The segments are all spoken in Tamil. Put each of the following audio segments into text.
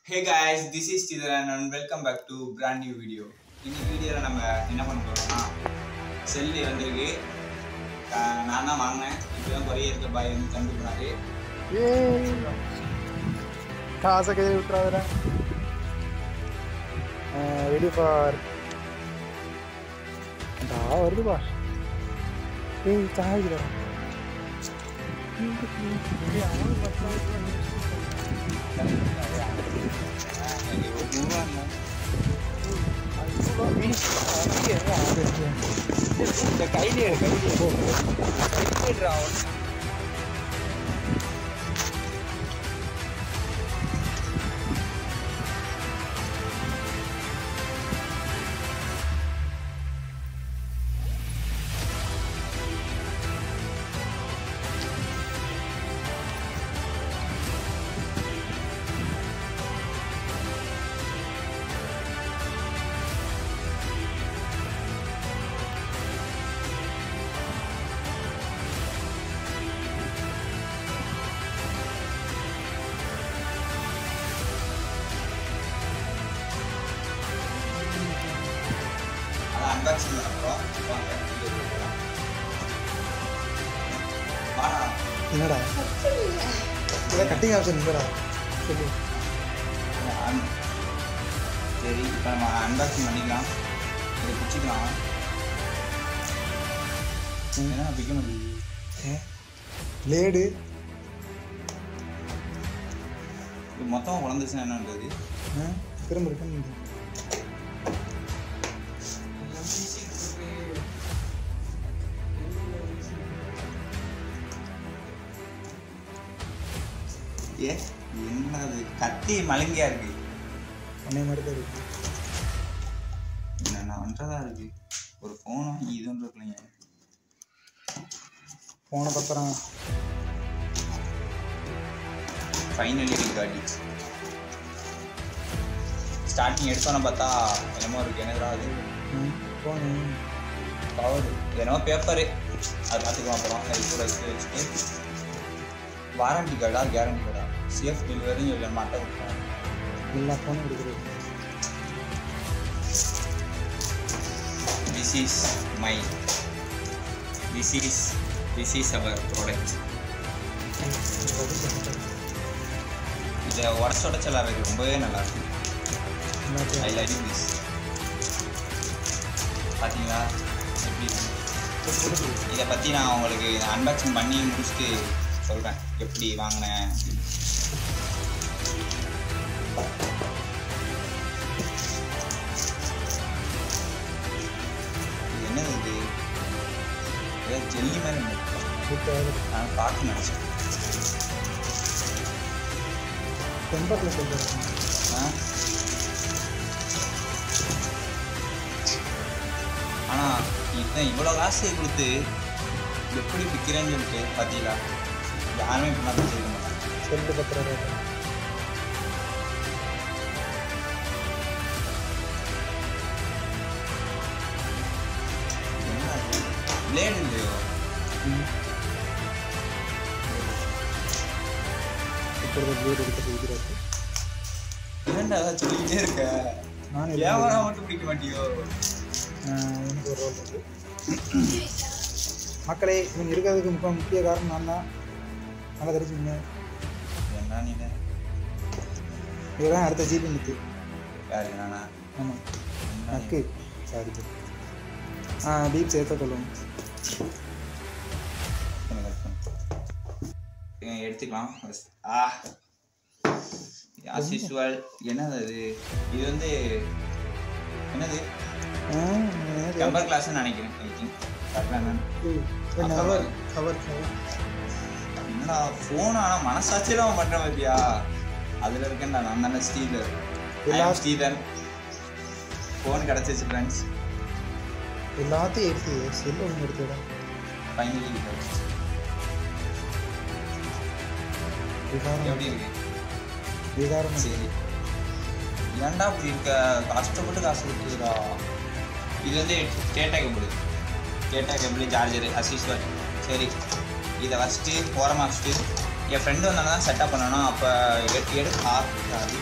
Hey guys this is Sridharan and welcome back to brand new video இந்த வீடியோவில் நம்ம என்ன பண்ண போகிறோம்னா செல்லு வந்திருக்கு அஹ் நான் தான் வாங்கினேன் இப்போ தான் கொரியருக்கு பாய் வந்து தந்து போனாரு ஏய் காசை கையில் விட்டுறாதுடா ரெடி ஃபார் டா வருதுப்பா ஏய் சாய்க்குதா கையிலே கையிலே அதை அன்பாக்சிங் பண்ண போகிறோம் வாங்க வீடியோக்குள்ள போகலாம். வாடா என்னடா இல்லை கட்டிங் ஆப்ஷன் இல்லைடா சரி அன்- சரி இப்போ நம்ம அன்பாக்சிங் பண்ணிக்கலாம் இதை பிடிச்சிக்கலாம் என்ன பிக்க முடியுது லேடு இது மொத்தமாக குழந்துச்சுன்னா என்னன்றது திரும்ப ரிட்டன் ஏ என்னது கத்தி மழுங்கியா இருக்கு உன்னை மாதிரி தான் இருக்கு என்னென்ன பண்ணுறதா இருக்கு ஒரு ஃபோன் வாங்கி இதுன்னு இருக்கலைங்க போன பத்திரம் ஃபைனலி ரிகார்டி ஸ்டார்டிங் எடுத்தோன்னே பார்த்தா என்னமோ இருக்கு என்னதுடா அது போன பவர் என்னமோ பேப்பரு அது பார்த்துக்கலாம் அப்புறம் அது கூட வச்சு வச்சுட்டு வாரண்டி கார்டா கேரண்டி கார்டா சேஃப் டெலிவரி இல்லை மட்டை கொடுத்தாங்க எல்லா ஃபோனும் கொடுக்குறது this is my this is this is our product இதை உடச்சு உடச்சலாம் இருக்கு ரொம்பவே நல்லா இருக்கு ஐ லைக் திஸ் பார்த்தீங்களா எப்படி இருக்கு? இதை பற்றி நான் உங்களுக்கு அன்பாக்சிங் பண்ணி முடிச்சுட்டு சொல்கிறேன் எப்படி வாங்கினேன் அப்படின்னு. இது என்னது இது ஏதோ ஜெல்லி மாதிரி இருக்கு. நான் பார்க்க நினச்சேன் டெம்பரில் சொல்கிறேன் ஆ ஆனால் இத்தனை இவ்வளோ காசு கொடுத்து எப்படி விற்கிறேன்னு சொல்லிட்டு பார்த்தீங்களா யாருமே இப்படி தான் செய்ய மாட்டாங்க செல்லு பத்திரம் ரேட்டு என்ன அது பிளேடு இல்லையோ இப்போ ப்ளூட் எடுத்து போய்க்கிறாரு ஏன்டா சொல்லிக்கிட்டே இருக்க நான் வியாபாரம் மட்டும் பிடிக்க மாட்டியோ எனக்கு ஒரு ரோல் இருக்கு மக்களே இவங்க இருக்கிறதுக்கு முக்கிய முக்கிய காரணம் நான் தான் நல்லா தெரிஞ்சுங்க என்ன நீ இதுதான் அடுத்த ஜிபி நிற்கு யாரு நானா ஆமாம் என்ன நக்கு சாரி ஆ டீப் சேர்த்த சொல்லுங்க பண்ணு, cut பண்ணு. இங்க எடுத்துக்கலாம் first. ஆ as usual என்னது அது இது வந்து என்னது டெம்பர் கிளாஸ்னு நினைக்கிறேன் ஐ திங்க் கரெக்டாக என்னன்னு கவர் கவர் கவர் என்னடா ஃபோன் ஆனால் மனசாட்சியில் அவன் பண்ணுற மாதிரியா அதில் இருக்கேன்டா நான் தானே ஸ்டீலர் எல்லா- ஸ்டீலன் ஃபோன் கிடச்சிச்சு ஃப்ரெண்ட்ஸ் எல்லாத்தையும் எடுத்து செல்லு ஒன்று எடுத்துடா ஃபைனலி விகாரம் எப்படி இருக்கு விகாரம் சரி ஏன்டா இப்படி இருக்க கஷ்டப்பட்டு காசு கொடுத்துருடா இது வந்து data cable data cable charger அசிஸ்வல் சரி இதை வச்சுட்டு ஓரமாக வச்சுட்டு என் ஃப்ரெண்டு வந்தாங்க தான் செட்டப் பண்ணணும் அப்போ எடுத்து எடுத்து ஆ- அது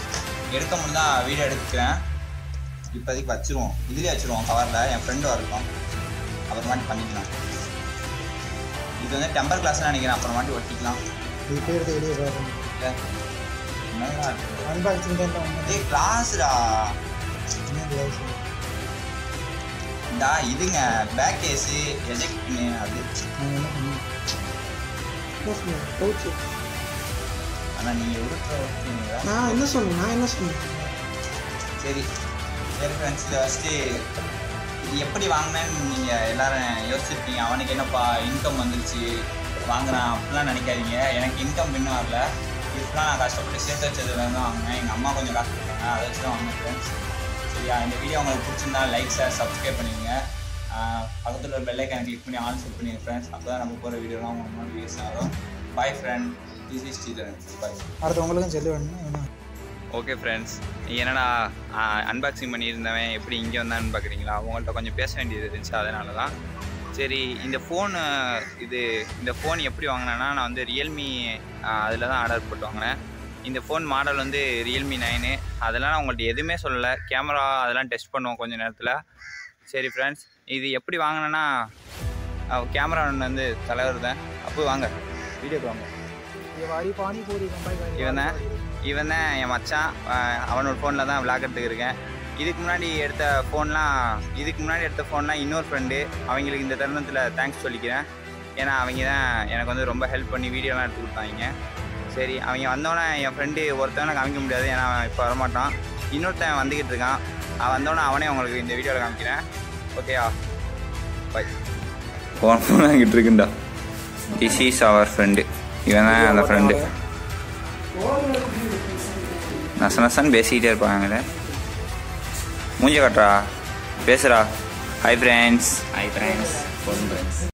எடுக்க முடிஞ்சா வீடியோ எடுக்கிறேன் இப்போதைக்கு வச்சிருவோம் இதுலேயே வச்சிருவோம் கவரில் என் ஃப்ரெண்டும் இருக்கும் அப்புறமாட்டி பண்ணிக்கலாம் இது வந்து டெம்பர் கிளாஸ்லாம் நினைக்கிறேன் அப்புறமாட்டி ஒட்டிக்கலாம் இது பேர் வெளியே பார்க்கணும் ஏ, என்னடா இது? அன்பாக்சிங் தான் தான் ஏய் கிளாஸ்டா என்ன கிளாஸ் இந்தா இதுங்க பேக் கேஸு எஜெக்ட் பின்னு அது நான் என்ன பண்ணேன் பவுச்சு ஆனால் நீங்கள் உருட்டுற ஒட்டுறீங்களா நான் என்ன சொன்னேன் நான் என்ன சொன்னேன் சரி சரி ஃப்ரெண்ட்ஸ் இதை ஃபஸ்ட்டு இது எப்படி வாங்கினேன்னு நீங்கள் எல்லாரும் யோசிச்சிருப்பீங்க அவனுக்கு என்னப்பா இன்கம் வந்துருச்சு வாங்குறான் அப்படிலாம் நினைக்காதீங்க எனக்கு இன்கம் இன்னும் வரல இதுக்கெலாம் நான் கஷ்டப்பட்டு சேர்த்து வச்சதுல தான் வாங்கினேன் எங்கள் அம்மா கொஞ்சம் காசு கொடுத்தாங்க அதை வச்சு தான் வாங்கினேன் ஃப்ரெண்ட்ஸ் சரியா இந்த வீடியோ உங்களுக்கு பிடிச்சிருந்தா லைக் ஷேர் சப்ஸ்கிரைப் பண்ணிடுங்க ஆஹ் பக்கத்தில் ஒரு பெல்லைக்கான கிளிக் பண்ணி ஆன் செட் பண்ணிடுங்க ஃப்ரெண்ட்ஸ் அப்போ தான் நம்ம போகிற வீடியோலாம் உங்களுக்கு நோட்டிஃபிகேஷன் வரும் bye friend this is Sridharan bye அடுத்து உங்களுக்கும் செல்லு வேணும்னா வேணும் ஓகே ஃப்ரெண்ட்ஸ் என்னடா அன்பாக்சிங் பண்ணியிருந்தவன் எப்படி இங்கே வந்தான்னு பார்க்குறீங்களா அவங்கள்ட்ட கொஞ்சம் பேச வேண்டியது இருந்துச்சு அதனால தான் சரி இந்த ஃபோனு இது இந்த ஃபோன் எப்படி வாங்கினேன்னா நான் வந்து ரியல்மி அதில் தான் ஆர்டர் போட்டு வாங்கினேன் இந்த ஃபோன் மாடல் வந்து ரியல்மி நைனு அதெல்லாம் நான் உங்கள்ட்ட எதுவுமே சொல்லலை கேமரா அதெல்லாம் டெஸ்ட் பண்ணுவோம் கொஞ்சம் நேரத்தில் சரி ஃப்ரெண்ட்ஸ் இது எப்படி வாங்கினேன்னா கேமரா வந்து தலைவர் தான் அப்போ வாங்க வீடியோக்கு வாங்க வாரி பானி பூரி இவன் தான் இவன் தான் என் மச்சான் அஹ் அவனோட ஃபோனில் தான் விளாக் எடுத்துக்கு இருக்கேன் இதுக்கு முன்னாடி எடுத்த ஃபோன்லாம் இதுக்கு முன்னாடி எடுத்த ஃபோன்லாம் இன்னொரு ஃப்ரெண்டு அவங்களுக்கு இந்த தருணத்தில் தேங்க்ஸ் சொல்லிக்கிறேன் ஏன்னா அவங்க தான் எனக்கு வந்து ரொம்ப ஹெல்ப் பண்ணி வீடியோலாம் எடுத்து கொடுத்தாங்க சரி அவங்க வந்தோடனே என் ஃப்ரெண்டு ஒருத்தவனை காமிக்க முடியாது ஏன்னா அவன் இப்போ வரமாட்டான் இன்னொருத்தன் வந்துக்கிட்டு இருக்கான் அவன் வந்தோடனே அவனே உங்களுக்கு இந்த வீடியோவில் காமிக்கிறேன் ஓகேயா பை ஃபோன் ஃபோன் வாங்கிட்டு இருக்குண்டா திஸ் இஸ் அவர் ஃப்ரெண்டு இவன் தான் அந்த ஃப்ரெண்டு நச நசன்னு பேசிக்கிட்டே இருப்பாங்களே மூஞ்ச கட்டுறா பேசுறா hi friends hi friends phone friends